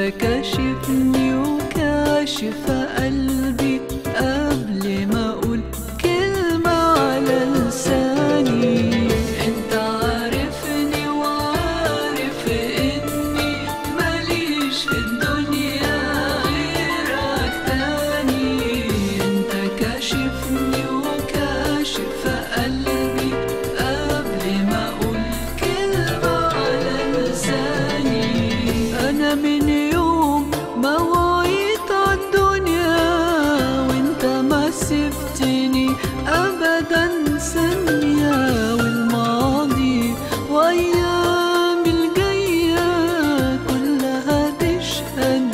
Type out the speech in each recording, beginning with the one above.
كاشفني وكاشف قلبي قبل ما اقول كلمة على لساني انت عارفني وعارف اني ماليش في الدنيا غيرك تاني انت كاشفني وكاشف قلبي قبل ما اقول كلمة على لساني انا من يوم ما وعيت عالدنيا وانت ما سبتني ابدا ثانية والماضي وايام الجاية كلها تشهد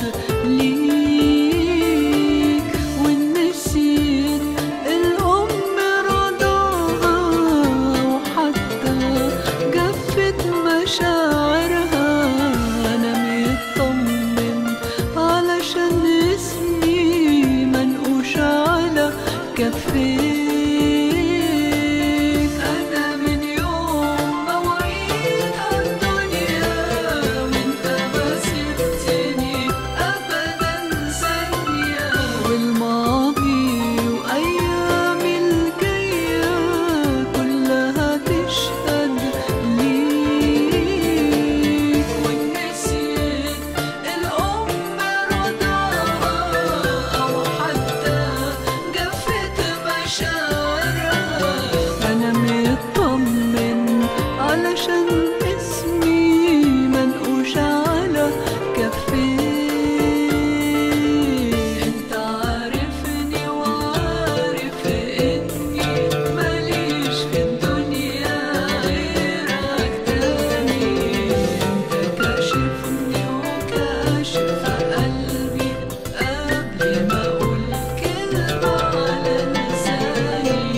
ليك والنسيت الام رضاها وحتى جفت مشاعرها انا مطمن علشان اسمي منقوش على كفيك انا من يوم ما وعيت عالدنيا وانت ما سبتني ابدا ثانيه والماضي وايامي الجايه كلها تشهد ليك والنسيت الام رضاها او حتى جفت مشاعرها انا مطمن علشان اسمي منقوش على كفيك انت عارفني وعارف اني ماليش في الدنيا غيرك تاني انت كاشفني وكاشف قلبي قبل ما اقول كلمة على لساني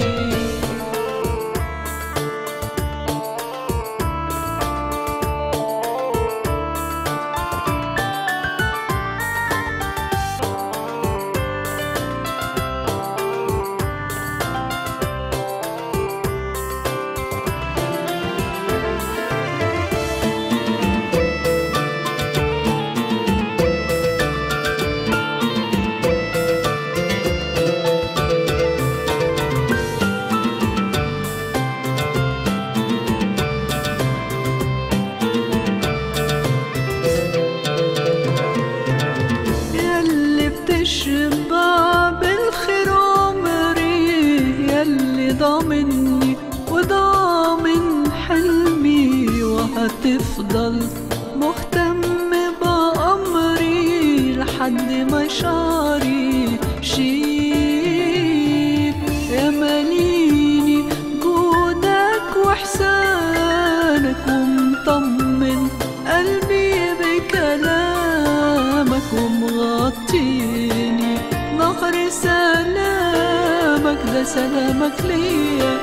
ياللي بتشبع بالخير عمري ياللي ضامني وضامن حلمي وهتفضل مهتم بأمري لحد ما شعري شيب يا ماليني جودك وإحسانك ومطمن قلبي بكلامك ومغطيني نهر سلامك ده سلامك ليا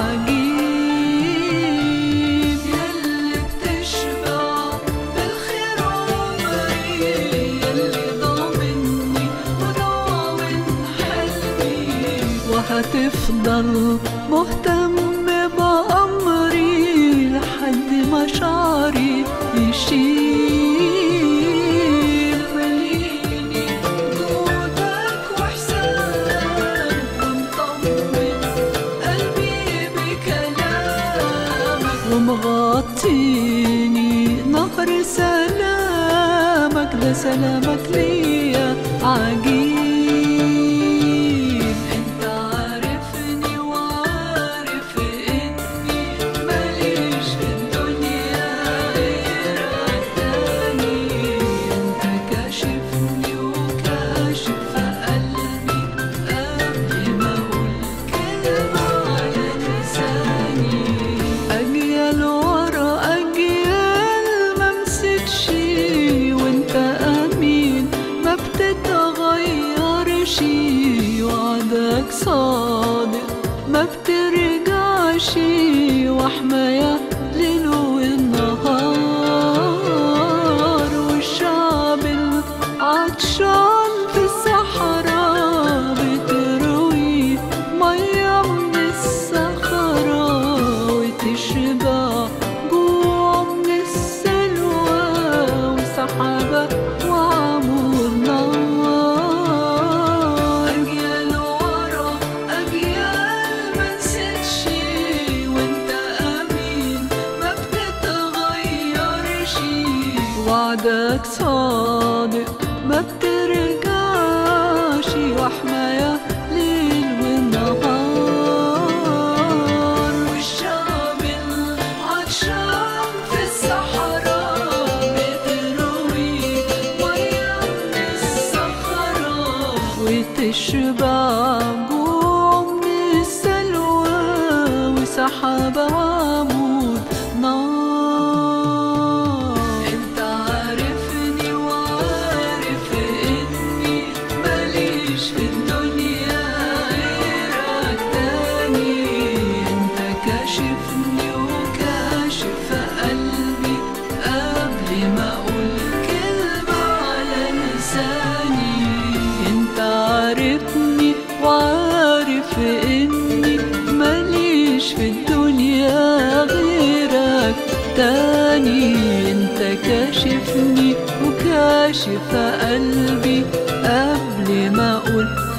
عجيب ياللي بتشبع بالخير عمري ياللي ضامني وضامن حلمي وهتفضل مهتم بأمري لحد ما شعري يشيل مليني جودك وإحسانك ومطمن قلبي بكلامك ومغطيني نهر سلامك ده سلامك ليا عجيب انت عارفني وعارف اني ماليش في الدنيا غيرك تاني انت كاشفني وكاشف قلبي قبل ما اقول كلمة على لساني اجيال ورا اجيال ما مسكش وانت امين ما بتتغيرش وعدك صادق ما بترجعش وحماية ليل والنهار والشعب العطشان في الصحراء بتروي مية من الصخرة وتشبع جوع من السلوى وسحابة وعلى وعدك صادق ما بترجعش وحمايا ليل ونهار والشعب العطشان في الصحراء بتروي مية من الصخرة وتشبع جوع من السلوى وسحابة وعمود نار انت عارفني وعارف اني ماليش في الدنيا غيرك تاني انت كاشفني وكاشف قلبي قبل ما اقول كلمة على لساني انت عارفني وعارف اني ماليش في الدنيا غيرك تاني انت كاشفني وكاشف قلبي قبل ما اقول